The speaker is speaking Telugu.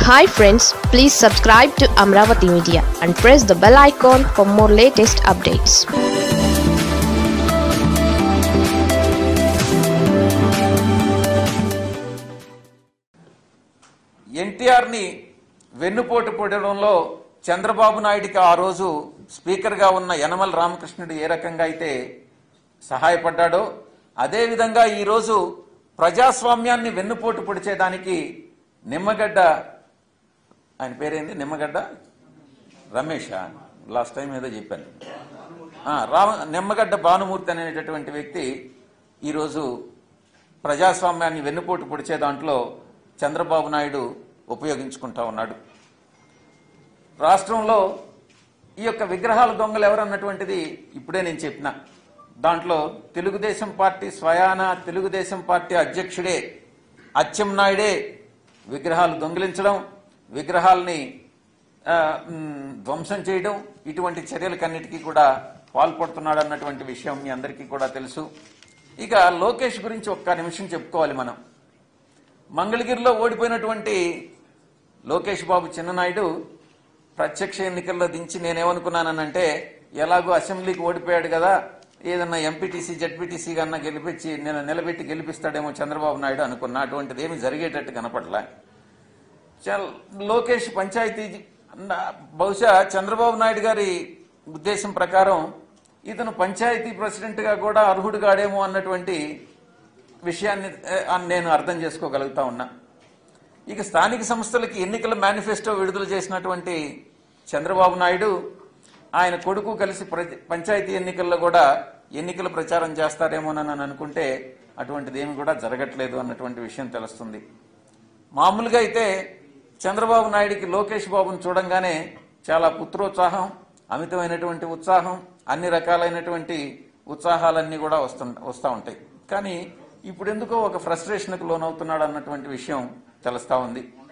hi friends please subscribe to Amaravati media and press the bell icon for more latest updates ఎన్టీఆర్ని వెన్నుపోటు పొడడంలో చంద్రబాబు నాయుడికి ఆ రోజు స్పీకర్గా ఉన్న యనమల రామకృష్ణుడు ఏ రకంగా అయితే సహాయపడ్డాడో అదేవిధంగా ఈరోజు ప్రజాస్వామ్యాన్ని వెన్నుపోటు పొడిచేదానికి నిమ్మగడ్డ ఆయన పేరేంది నిమ్మగడ్డ రమేష్ లాస్ట్ టైం ఏదో చెప్పాను ఆ, రామ నిమ్మగడ్డ భానుమూర్తి అనేటటువంటి వ్యక్తి ఈరోజు ప్రజాస్వామ్యాన్ని వెన్నుపోటు పొడిచే దాంట్లో చంద్రబాబు నాయుడు ఉపయోగించుకుంటా ఉన్నాడు రాష్ట్రంలో ఈ యొక్క విగ్రహాల దొంగలు ఎవరన్నటువంటిది ఇప్పుడే నేను చెప్పిన దాంట్లో తెలుగుదేశం పార్టీ స్వయాన తెలుగుదేశం పార్టీ అధ్యక్షుడే అచ్చెన్నాయుడే విగ్రహాలు దొంగిలించడం విగ్రహాలని ఆ, మ్, ధ్వంసం చేయడం ఇటువంటి చర్యలకన్నిటికీ కూడా పాల్పడుతున్నాడు అన్నటువంటి విషయం మీ అందరికీ కూడా తెలుసు ఇక లోకేష్ గురించి ఒక్క నిమిషం చెప్పుకోవాలి మనం మంగళగిరిలో ఓడిపోయినటువంటి లోకేష్ బాబు చిన్ననాయుడు ప్రత్యక్ష ఎన్నికల్లో దించి నేనేమనుకున్నానంటే ఎలాగో అసెంబ్లీకి ఓడిపోయాడు కదా ఏదన్నా ఎంపీటీసీ జడ్పీటీసీ కన్నా గెలిపించి నేను నిలబెట్టి గెలిపిస్తాడేమో చంద్రబాబు నాయుడు అనుకున్నా అటువంటిది ఏమి జరిగేటట్టు కనపడలే చల్- లోకేష్ పంచాయతీ నా- బహుశా చంద్రబాబు నాయుడు గారి ఉద్దేశం ప్రకారం ఇతను పంచాయతీ ప్రెసిడెంట్ గా కూడా అర్హుడు కాడేమో అన్నటువంటి విషయాన్ని ఏ, అని నేను అర్థం చేసుకోగలుగుతా ఉన్నా ఇక స్థానిక సంస్థలకి ఎన్నికల మేనిఫెస్టో విడుదల చేసినటువంటి చంద్రబాబు నాయుడు ఆయన కొడుకు కలిసి ప్రజ- పంచాయతీ ఎన్నికల్లో కూడా ఎన్నికల ప్రచారం చేస్తారేమోనని అని అనుకుంటే అటువంటిది ఏమి కూడా జరగట్లేదు అన్నటువంటి విషయం తెలుస్తుంది మామూలుగా అయితే చంద్రబాబు నాయుడికి లోకేష్ బాబును చూడంగానే చాలా పుత్రోత్సాహం అమితమైనటువంటి ఉత్సాహం అన్ని రకాలైనటువంటి ఉత్సాహాలన్నీ కూడా వస్తు వస్తూ ఉంటాయి కానీ ఇప్పుడు ఎందుకో ఒక ఫ్రస్ట్రేషన్కు లోనవుతున్నాడు అన్నటువంటి విషయం తెలుస్తా ఉంది